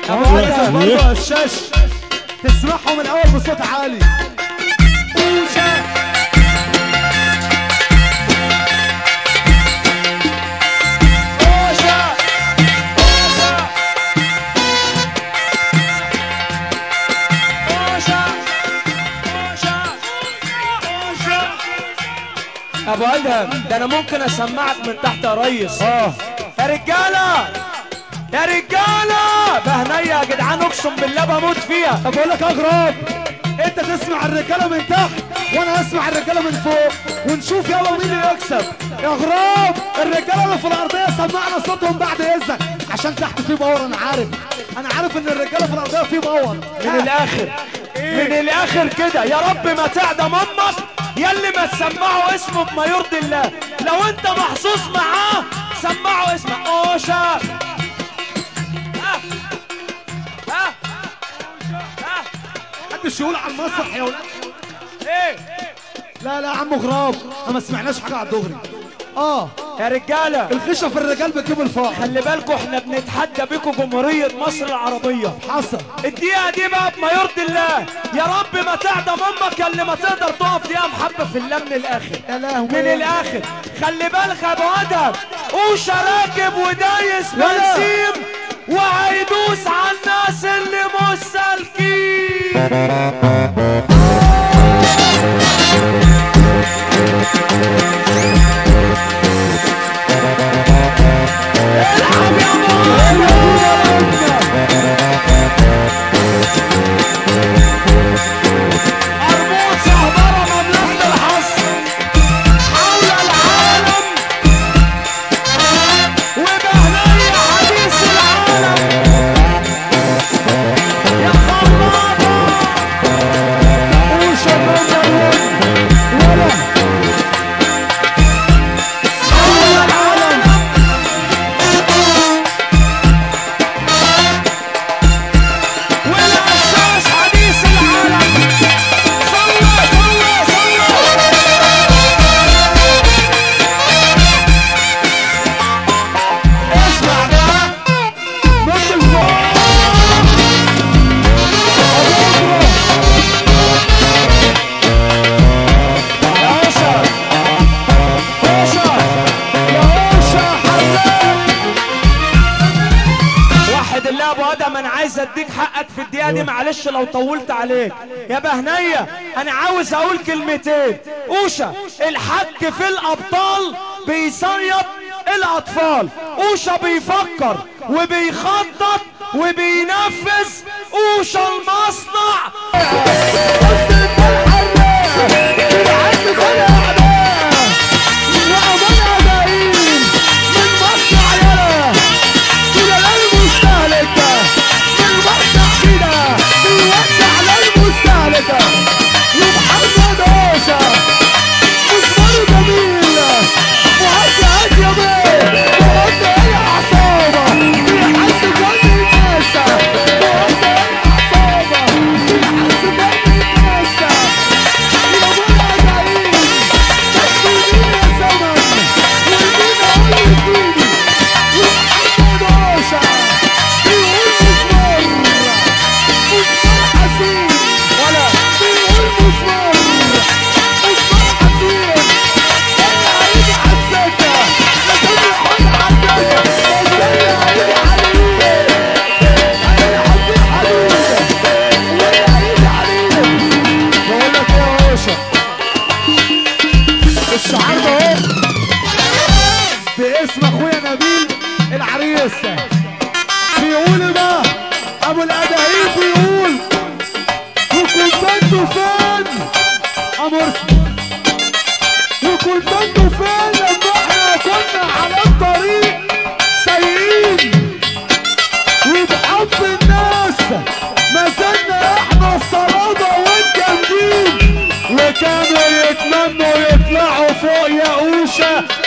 عايزك برضه الشاش تسمعهم الاول بصوت عالي اوشا اوشا اوشا اوشا اوشا ابو ادهم ده انا ممكن اسمعك من تحت يا ريس اه يا رجاله يا رجاله بهنيه يا جدعان اقسم بالله بموت فيها طب اقول لك اغرب انت تسمع الرجاله من تحت وانا اسمع الرجاله من فوق ونشوف يلا مين اللي يكسب يا غراب الرجاله اللي في الارضيه سمعنا صوتهم بعد اذنك عشان تحت في باور انا عارف انا عارف ان الرجاله في الارضيه في باور من الاخر من الاخر كده يا رب ما تعدم امك يلي ما تسمعوا اسمه بما يرضي الله لو انت محظوظ معاه سمعوا اسمه اوشا ها ها ها محدش يقول على المسرح يا ولاد ايه لا لا يا عم غراب احنا ما سمعناش حاجه على الدغري اه يا رجاله الخشه في الرجال بتجيب الفقر خلي بالكم احنا بنتحدى بيكم جمهورية مصر العربية حصل الدقيقة دي بقى بما يرضي الله يا رب ما تعدم امك اللي ما تقدر تقف دقيقة محبة في الله من الاخر يا لهوي من الاخر خلي بالك يا ابو ادهم اوشا راكب ودايس يلا. بنسيم وهيدوس على الناس اللي مش سالكين العب يا ابو أربوط صهبرة مملكة الحصر حول العالم وبهنية حديث العالم يا خرابة اوشا ولا حول العالم والأساس حديث العالم صلى صلى صلى اسمع بقى مش الفقر يا أوشا أوشا يا أوشا حلاق واحد الله ابو ادم انا عايز اديك حقك في الدقيقه دي معلش لو طولت عليك يا بهنيه انا عاوز اقول كلمتين اوشا الحك في الابطال بيصيد الاطفال اوشا بيفكر وبيخطط وبينفذ اوشا المصنع بقول لك ايه يا باشا الشعار ده اهو باسم اخويا نبيل العريس بيقول إيه بقى ابو الاداهيب بيقول وكنت انتوا فين امرسي وكنت انتوا فين لما احنا كنا على الطريق سايقين وبحب الناس ما زلنا احنا الصلابة والجامدين وكانوا يتمنوا يطلعوا فوق يا اوشا